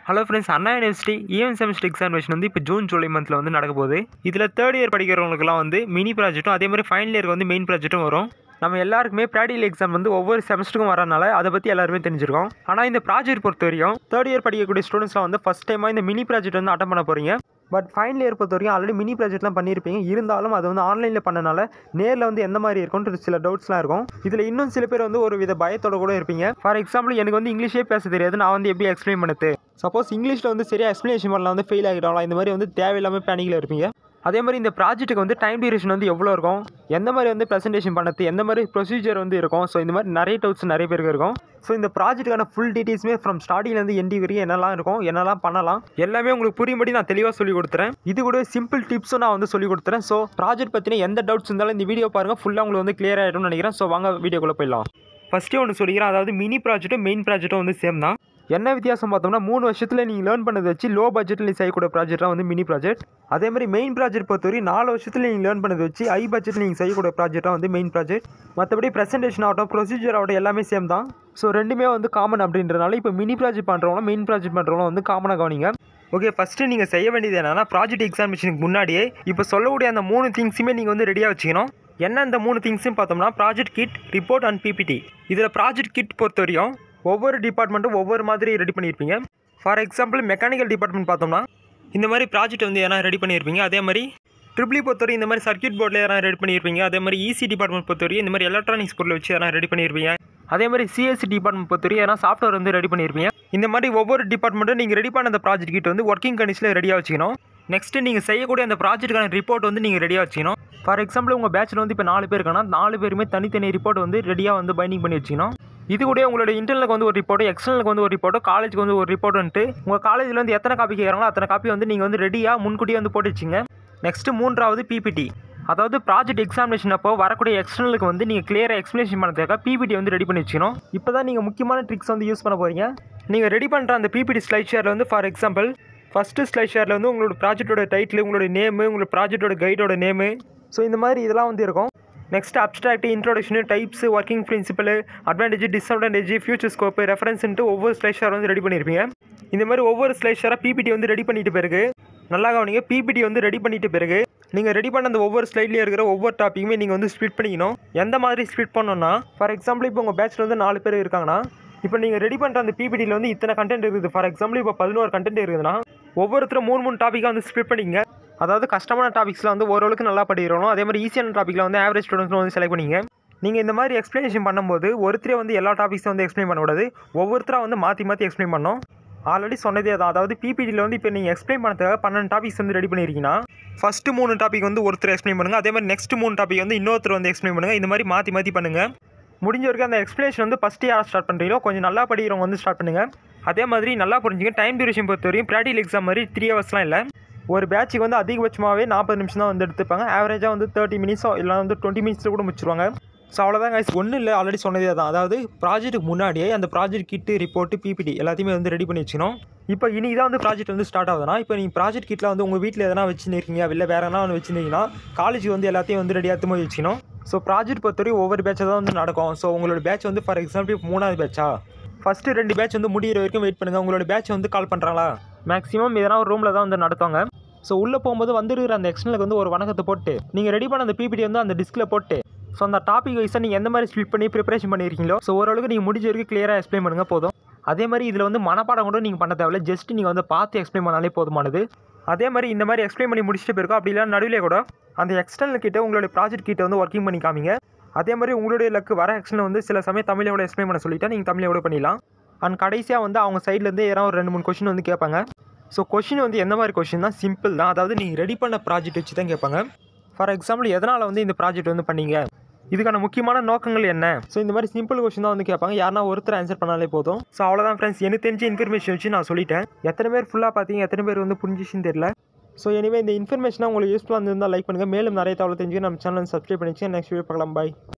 hello friends Anna university even semester examination வந்து இப்போ June July மந்தில் வந்து நடக்க போகுது இதில் தேர்ட் இயர் படிக்கிறவங்களுக்குலாம் வந்து மினி ப்ராஜெக்ட்டும் அதே மாதிரி ஃபைனல் இயருக்கு வந்து மெயின் ப்ராஜெக்ட்டும் வரும் நம்ம எல்லாருக்குமே ப்ராக்டிகல் எக்ஸாம் வந்து ஒவ்வொரு செமஸ்டருக்கும் வரனால அதை பற்றி எல்லாருமே தெரிஞ்சிருக்கோம் ஆனால் இந்த ப்ராஜெக்ட் பொறுத்த வரையும் தேர்ட் இயர் படிக்கக்கூடிய ஸ்டூடெண்ட்ஸ்லாம் வந்து ஃபஸ்ட் டைமாக இந்த மினி ப்ராஜெக்ட் வந்து அட்டன் பண்ண போகிறீங்க பட் ஃபைனல் இயர் பொறுத்த வரைக்கும் ஆல்ரெடி மினி ப்ராஜெக்ட்லாம் பண்ணியிருப்பீங்க இருந்தாலும் அது வந்து ஆன்லைனில் பண்ணனால நேரில் வந்து எந்த மாதிரி இருக்கும்ன்ற சில டவுட்ஸ்லாம் இருக்கும் இதில் இன்னும் சில பேர் வந்து ஒரு வித பயத்தோட கூட இருப்பீங்க ஃபார் எக்ஸாம்பிள் எனக்கு வந்து இங்கிலீஷே பேச தெரியாது நான் வந்து எப்படி எக்ஸ்பிளைன் பண்ணுது சப்போஸ் இங்கிலீஷில் வந்து சரியாக எக்ஸ்ப்ளனேஷன் பண்ணலாம் வந்து ஃபெயில் ஆகிட்டாங்களா இந்த மாதிரி வந்து தேவையில்லாமல் பேனிக்கில் இருப்பீங்க அதே மாதிரி இந்த ப்ராஜெக்ட்டுக்கு வந்து டைம் டியூரேஷன் வந்து எவ்வளோ இருக்கும் எந்த மாதிரி வந்து ப்ரெசன்டேஷன் பண்ணது எந்த மாதிரி ப்ரொசீஜர் வந்து இருக்கும் ஸோ இந்த மாதிரி நிறைய டவுட்ஸ் நிறைய பேருக்கு இருக்கும் ஸோ இந்த ப்ராஜெக்ட்டுக்கான ஃபுல் டீட்டெயில்ஸுமே ஃப்ரம் ஸ்டார்டிங்லேருந்து எண்டி வரைக்கும் என்னெல்லாம் இருக்கும் என்னெல்லாம் பண்ணலாம் எல்லாமே உங்களுக்கு புரியும்படி நான் தெளிவாக சொல்லி கொடுத்துறேன் இது கூட சிம்பிள் டிப்ஸும் நான் வந்து சொல்லி கொடுத்துறேன் ஸோ ப்ராஜெக்ட் பற்றின எந்த டவுட்ஸ் இருந்தாலும் இந்த வீடியோ பாருங்கள் ஃபுல்லாக உங்களுக்கு வந்து கிளியர் ஆகிடும்னு நினைக்கிறேன் ஸோ வாங்க வீடியோக்குள்ளே போயிடலாம் ஃபஸ்ட்டே ஒன்று சொல்லிக்கிறேன் அதாவது மினி ப்ராஜெக்ட்டும் மெயின் ப்ராஜெக்ட்டும் வந்து சேம் தான் என்ன வித்தியாசம் பார்த்தோம்னா மூணு வருஷத்தில் நீங்கள் லேர்ன் பண்ணதை வச்சு லோ பட்ஜெட்டில் நீங்கள் செய்யக்கூடிய ப்ராஜெக்ட்லாம் வந்து மினி ப்ராஜெக்ட் அதே மாதிரி மெயின் ப்ராஜெக்ட் பொறுத்தவரை நாலு வருஷத்தில் நீங்கள் லேர்ன் பண்ணதை வச்சு ஹை பட்ஜெட்டில் நீங்கள் செய்யக்கூடிய ப்ராஜெக்டாக வந்து மெயின் ப்ராஜெக்ட் மற்றபடி ப்ரெசன்டேஷன் ஆகட்டும் ப்ரொசீஜர் ஆகட்டும் எல்லாமே சேம் தான் ஸோ ரெண்டுமே வந்து காமன் அப்படின்றனால இப்போ மினி ப்ராஜெக்ட் பண்ணுறவங்க மெயின் ப்ராஜெக்ட் பண்ணுறவங்க வந்து காமனாக கவனிங்க ஓகே ஃபஸ்ட்டு நீங்கள் செய்ய வேண்டியது என்னன்னா ப்ராஜெக்ட் எக்ஸாமினேஷனுக்கு முன்னாடியே இப்போ சொல்லக்கூடிய அந்த மூணு திங்ஸுமே நீங்கள் வந்து ரெடியாக வச்சுக்கணும் என்ன இந்த மூணு திங்ஸும் பார்த்தோம்னா project kit report and PPT இதில் ப்ராஜெக்ட் கிட் பொறுத்த வரையும் ஒவ்வொரு டிபார்ட்மெண்ட்டும் ஒவ்வொரு மாதிரி ரெடி பண்ணியிருப்பீங்க ஃபார் எக்ஸாம்பிள் மெக்கானிக்கல் டிபார்ட்மெண்ட் பார்த்தோம்னா இந்த மாதிரி ப்ராஜெக்ட் வந்து எதனா ரெடி பண்ணியிருப்பீங்க அதே மாதிரி ட்ரிபிளி பொறுத்தவரை இந்த மாதிரி சர்க்யூட் போர்டில் எதனா ரெடி பண்ணியிருப்பீங்க அதே மாதிரி இசி டிபார்ட்மெண்ட் பொறுத்தவரை இந்த மாதிரி எலக்ட்ரானிக்ஸ் பொருளை வச்சு எதனா ரெடி பண்ணியிருப்பீங்க அதே மாதிரி சிஎஸ்சி டிபார்ட்மெண்ட் பொறுத்தவரை எதனா சாஃப்ட்வேர் வந்து ரெடி பண்ணியிருப்பீங்க இந்த மாதிரி ஒவ்வொரு டிபார்ட்மெண்ட்டும் நீங்கள் ரெடி பண்ண அந்த ப்ராஜெக்ட் கிட்ட வந்து ஒர்க்கிங் கண்டிஷனில் ரெடியாக வச்சுக்கணும் நெக்ஸ்ட்டு நீங்கள் செய்யக்கூடிய அந்த ப்ராஜெக்ட்டுக்கான ரிப்போர்ட் வந்து நீங்கள் ரெடியாக வச்சுக்கணும் ஃபார் எக்ஸாம்பிள் உங்கள் பேட்சில் வந்து இப்போ நாலு பேர் இருக்காங்கன்னா நாலு பேருமே தனித்தனி ரிப்போர்ட் வந்து ரெடியாக வந்து பைண்டிங் பண்ணி வச்சுக்கணும் இது கூட உங்களோட இன்டர்னலுக்கு வந்து ஒரு ரிப்போர்ட்டோ எக்ஸ்டர்னலுக்கு வந்து ஒரு ரிப்போர்ட்டோ காலேஜுக்கு வந்து ஒரு ரிப்போர்ட்டுன்ட்டு உங்கள் காலேஜில் வந்து எத்தனை காப்பி கேட்குறாங்களோ அத்தனை காப்பி வந்து நீங்கள் வந்து ரெடியாக முன்கூட்டியே வந்து போட்டு வச்சுங்க நெக்ஸ்ட்டு மூன்றாவது பிபிடி அதாவது ப்ராஜெக்ட் எக்ஸாமினேஷன் அப்போ வரக்கூடிய எக்ஸ்டர்னலுக்கு வந்து நீங்கள் கிளியராக எக்ஸ்ப்ளனேஷன் பண்ணதுக்காக பிபிடி வந்து ரெடி பண்ணி வச்சுக்கணும் இப்போ தான் நீங்கள் முக்கியமான ட்ரிக்ஸ் வந்து யூஸ் பண்ண போகிறீங்க நீங்கள் ரெடி பண்ணுற அந்த பிபிடி ஸ்லைட் ஷேரில் வந்து ஃபார் எக்ஸாம்பிள் ஃபஸ்ட்டு ஸ்லைட் ஷேரில் வந்து உங்களோட ப்ராஜெக்ட்டோட டைட்டில் உங்களோட நேமு உங்களோட ப்ராஜெக்ட்டோட கைடோட நேமு ஸோ இந்த மாதிரி இதெல்லாம் வந்து இருக்கும் next abstract introduction types working principle advantage disadvantage future scope ரெஃபரன்ஸ்ன்ட்டு ஒவ்வொரு ஸ்லைட் ஷேர் வந்து ரெடி பண்ணியிருப்பீங்க இந்த மாதிரி ஒவ்வொரு ஸ்லைட் ஷேராக பிபிடி வந்து ரெடி பண்ணிட்டு பிறகு நல்லா கவனிங்க பிபிடி வந்து ரெடி பண்ணிட்டு பிறகு நீங்கள் ரெடி பண்ண அந்த ஒவ்வொரு ஸ்லைட்லேயும் இருக்கிற ஒவ்வொரு டாப்பிக்குமே நீங்கள் வந்து ஸ்ப்ளிட் பண்ணிக்கணும் எந்த மாதிரி ஸ்ப்ளிட் பண்ணணும்னா ஃபார் எக்ஸாம்பிள் இப்போ உங்கள் பேட்சில் வந்து நாலு பேர் இருக்காங்கன்னா இப்போ நீங்கள் ரெடி பண்ணுற அந்த பிபிடியில் வந்து இத்தனை கண்டென்ட் இருக்குது ஃபார் எக்ஸாம்பிள் இப்போ பதினோரு கண்டென்ட் இருக்குதுன்னா ஒவ்வொருத்தரும் மூணு மூணு டாப்பிக்காக வந்து ஸ்ப்ளிட் பண்ணிங்க அதாவது கஷ்டமான டாபிக்ஸில் வந்து ஓரளவுக்கு நல்லா படிக்கிறோம் அதே மாதிரி ஈஸியான டாப்பிக்கில் வந்து ஆவரேஜ் ஸ்டூடெண்ட்ஸ் வந்து செலக்ட் பண்ணிங்க நீங்கள் இந்த மாதிரி எக்ஸ்ப்ளனேஷன் பண்ணும்போது ஒருத்தரே வந்து எல்லா டாபிக்ஸும் வந்து எக்ஸ்பிளைன் பண்ணக்கூடாது ஒவ்வொருத்தராக வந்து மாற்றி மாற்றி எக்ஸ்பிளைன் பண்ணணும் ஆல்ரெடி சொன்னதே தான் அதாவது பிபிடியில் வந்து இப்போ நீங்கள் எக்ஸ்பிளைன் பண்ணதுக்காக பன்னெண்டு டாபிக்ஸ் வந்து ரெடி பண்ணியிருக்கீங்கன்னா ஃபஸ்ட்டு மூணு டாபிக் வந்து ஒருத்தர் எக்ஸ்பிளைன் பண்ணுங்கள் அதே மாதிரி நெக்ஸ்ட் மூணு டாபிக் வந்து இன்னொருத்தர் வந்து எக்ஸ்பிளைன் பண்ணுங்கள் இந்த மாதிரி மாற்றி மாற்றி பண்ணுங்கள் முடிஞ்ச வரைக்கும் அந்த எக்ஸ்பிளேஷன் வந்து ஃபஸ்ட்டு யார் ஸ்டார்ட் பண்ணுறீங்களோ கொஞ்சம் நல்லா படிக்கிறவங்க வந்து ஸ்டார்ட் பண்ணுங்கள் அதே மாதிரி நல்லா புரிஞ்சுங்க டைம் டியூரேஷன் பொறுத்த வரையும் ப்ராக்டிகல் எக்ஸாம் மாதிரி த்ரீ ஹவர்ஸ்லாம் இல்லை ஒரு பேட்சுக்கு வந்து அதிகபட்சமாகவே நாற்பது நிமிஷம் தான் வந்து எடுத்துப்பாங்க ஆவரேஜாக வந்து தேர்ட்டி மினிட்ஸோ இல்லை வந்து டுவெண்ட்டி மினிட்ஸில் கூட முடிச்சிருவாங்க ஸோ அவ்வளோதான் கைஸ் ஒன்றும் இல்லை ஆல்ரெடி சொன்னதே தான் அதாவது ப்ராஜெக்ட்டுக்கு முன்னாடியே அந்த ப்ராஜெக்ட் கிட்டு ரிப்போர்ட்டு பிபிடி எல்லாத்தையுமே வந்து ரெடி பண்ணி வச்சுக்கணும் இப்போ இனி தான் வந்து ப்ராஜெக்ட் வந்து ஸ்டார்ட் ஆகுதுன்னா இப்போ நீங்கள் ப்ராஜெக்ட் கிட்டில் வந்து உங்கள் வீட்டில் எதனா வச்சுருக்கீங்க இல்லை வேறு எதனா ஒன்று வச்சுருந்தீங்கன்னா காலேஜுக்கு வந்து எல்லாத்தையும் வந்து ரெடியாக எடுத்து போய் வச்சுக்கணும் ஸோ ப்ராஜெக்ட் பொறுத்தவரை ஒவ்வொரு பேட்சாக தான் வந்து நடக்கும் ஸோ உங்களோட பேட்ச் வந்து ஃபார் எக்ஸாம்பிள் இப்போ மூணாவது பேட்சா ஃபஸ்ட்டு ரெண்டு பேட்ச் வந்து முடிகிற வரைக்கும் வெயிட் பண்ணுங்கள் உங்களோட பேட்ச் வந்து கால் பண்ணுறாங்களா மேக்ஸிமம் எதனா ஒரு ரூமில் தான் வந்து நடத்துவாங்க ஸோ உள்ளே போகும்போது வந்துருக்கிற அந்த எக்ஸ்டர்னலுக்கு வந்து ஒரு வணக்கத்தை போட்டு நீங்கள் ரெடி பண்ண அந்த பிபிடி வந்து அந்த டிஸ்கில் போட்டு ஸோ அந்த டாபிக் வைஸாக நீங்கள் எந்த மாதிரி ஸ்பிளிட் பண்ணி ப்ரிப்பரேஷன் பண்ணியிருக்கீங்களோ ஸோ ஓரளவுக்கு நீங்கள் முடிஞ்ச வரைக்கும் கிளியராக எக்ஸ்பிளைன் பண்ணுங்கள் போதும் அதே மாதிரி இதில் வந்து மனப்பாடம் கூட நீங்கள் பண்ண தேவையில்ல ஜஸ்ட் நீங்கள் வந்து பார்த்து எக்ஸ்பிளைன் பண்ணாலே போதுமானது அதே மாதிரி இந்த மாதிரி எக்ஸ்பிளைன் பண்ணி முடிச்சுட்டு போயிருக்கோம் அப்படி இல்லை நடுவில் கூட அந்த எக்ஸ்டர்னல் கிட்ட உங்களுடைய ப்ராஜெக்ட் கிட்ட வந்து ஒர்க்கிங் பண்ணி காமிங்க அதே மாதிரி உங்களுடைய லக்கு வர எக்ஸ்டர்னல் வந்து சில சமயம் தமிழோட எக்ஸ்பிளைன் பண்ண சொல்லிட்டா நீங்கள் தமிழோட பண்ணிடலாம் அண்ட் கடைசியாக வந்து அவங்க சைட்லேருந்து ஏதாவது ஒரு ரெண்டு மூணு கொஷின் வந்து கேட்பாங்க ஸோ கொஷின் வந்து எந்த மாதிரி கொஷின் தான் சிம்பிள் தான் அதாவது நீங்கள் ரெடி பண்ண ப்ராஜெக்ட் வச்சு தான் கேட்பாங்க ஃபார் எக்ஸாம்பிள் எதனால் வந்து இந்த ப்ராஜெக்ட் வந்து பண்ணீங்க இதுக்கான முக்கியமான நோக்கங்கள் என்ன ஸோ இந்த மாதிரி சிம்பிள் கொஷின் தான் வந்து கேட்பாங்க யாருனா ஒருத்தர் ஆன்சர் பண்ணாலே போதும் ஸோ அவ்வளோதான் ஃப்ரெண்ட்ஸ் எனக்கு தெரிஞ்ச இன்ஃபர்மேஷன் வச்சு நான் சொல்லிட்டேன் எத்தனை பேர் ஃபுல்லாக பார்த்தீங்க எத்தனை பேர் வந்து புரிஞ்சிச்சுன்னு தெரியல ஸோ எனிவே இந்த இன்ஃபர்மேஷனாக உங்களுக்கு யூஸ்ஃபுல்லாக இருந்திருந்தால் லைக் பண்ணுங்கள் மேலும் நிறைய தகவல் தெரிஞ்சுக்க நம்ம சேனல் சப்ஸ்கிரைப் பண்ணிச்சு நெக்ஸ்ட் வீடியோ பார்க்கலாம் பாய்